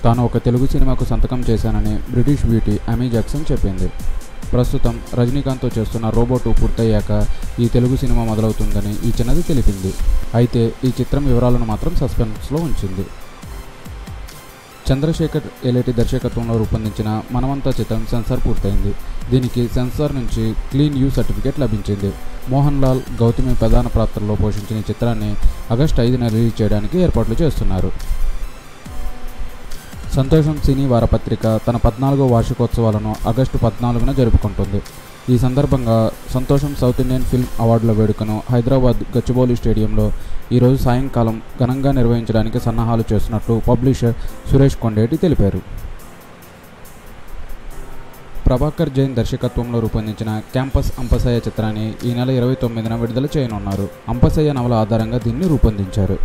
తాను ఒక తెలుగు సినిమాకు సంతకం చేశానని బ్రిటిష్ బ్యూటీ అమీ జాక్సన్ చెప్పింది ప్రస్తుతం రజనీకాంత్తో చేస్తున్న రోబో టూ పూర్తయ్యాక ఈ తెలుగు సినిమా మొదలవుతుందని ఈ చిన్నది తెలిపింది అయితే ఈ చిత్రం వివరాలను మాత్రం సస్పెన్స్లో ఉంచింది చంద్రశేఖర్ ఎలేటి దర్శకత్వంలో రూపొందించిన మనమంతా చిత్రం సెన్సార్ పూర్తయింది దీనికి సెన్సార్ నుంచి క్లీన్ యూ సర్టిఫికేట్ లభించింది మోహన్ లాల్ గౌతమి ప్రధాన పాత్రలో పోషించిన ఈ చిత్రాన్ని ఆగస్టు ఐదున రిలీజ్ చేయడానికి ఏర్పాట్లు చేస్తున్నారు సంతోషం సినీ వారపత్రిక తన పద్నాలుగో వార్షికోత్సవాలను ఆగస్టు పద్నాలుగున జరుపుకుంటుంది ఈ సందర్భంగా సంతోషం సౌత్ ఇండియన్ ఫిల్మ్ అవార్డుల వేడుకను హైదరాబాద్ గచ్చిబౌలి స్టేడియంలో ఈరోజు సాయంకాలం ఘనంగా నిర్వహించడానికి సన్నాహాలు చేస్తున్నట్లు పబ్లిషర్ సురేష్ కొండేటి తెలిపారు ప్రభాకర్ జైన్ దర్శకత్వంలో రూపొందించిన క్యాంపస్ అంపసయ్య చిత్రాన్ని ఈ నెల ఇరవై తొమ్మిదిన విడుదల చేయనున్నారు అంపసయ్య నవల ఆధారంగా దీన్ని రూపొందించారు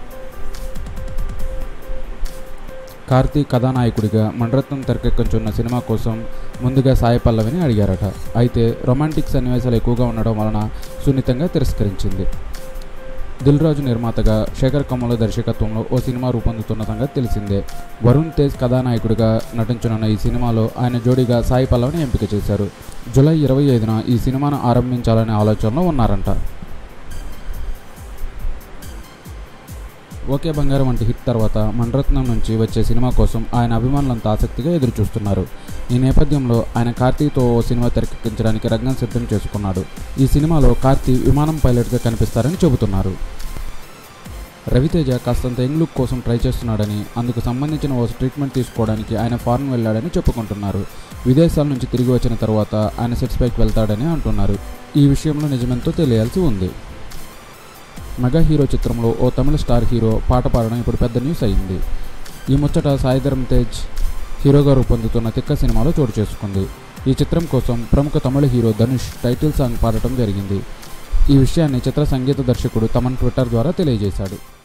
కార్తీ కథానాయకుడిగా మణరత్నం తెరకెక్కించున్న సినిమా కోసం ముందుగా సాయి పల్లవిని అడిగారట అయితే రొమాంటిక్ సన్నివేశాలు ఎక్కువగా ఉండడం వలన సున్నితంగా తిరస్కరించింది దిల్ రాజు నిర్మాతగా శేఖర్ కమల దర్శకత్వంలో ఓ సినిమా రూపొందుతున్న సంగతి తెలిసిందే వరుణ్ తేజ్ కథానాయకుడిగా నటించనున్న ఈ సినిమాలో ఆయన జోడీగా సాయి పల్లవిని ఎంపిక చేశారు జూలై ఇరవై ఐదున ఈ సినిమాను ఆరంభించాలనే ఆలోచనలో ఉన్నారంట ఓకే బంగారం వంటి హిట్ తర్వాత మణరత్నం నుంచి వచ్చే సినిమా కోసం ఆయన అభిమానులంతా ఆసక్తిగా ఎదురుచూస్తున్నారు ఈ నేపథ్యంలో ఆయన కార్తీతో ఓ సినిమా తెరకెక్కించడానికి రంగం సిద్ధం చేసుకున్నాడు ఈ సినిమాలో కార్తీ విమానం పైలట్గా కనిపిస్తారని చెబుతున్నారు రవితేజ కాస్తంత యంగ్ లుక్ కోసం ట్రై చేస్తున్నాడని అందుకు సంబంధించిన ఓ ట్రీట్మెంట్ తీసుకోవడానికి ఆయన ఫారెన్ వెళ్ళాడని చెప్పుకుంటున్నారు విదేశాల నుంచి తిరిగి వచ్చిన తర్వాత ఆయన సెట్స్ పైకి వెళ్తాడని అంటున్నారు ఈ విషయంలో నిజమెంతో తెలియాల్సి ఉంది మెగా హీరో చిత్రంలో ఓ తమిళ స్టార్ హీరో పాట పాడడం ఇప్పుడు పెద్ద న్యూస్ అయింది ఈ ముచ్చట సాయిధరం తేజ్ హీరోగా రూపొందుతున్న తిక్క సినిమాలో చోటు చేసుకుంది ఈ చిత్రం కోసం ప్రముఖ తమిళ హీరో ధనుష్ టైటిల్ సాంగ్ పాడటం జరిగింది ఈ విషయాన్ని చిత్ర సంగీత దర్శకుడు తమన్ ట్విట్టర్ ద్వారా తెలియజేశాడు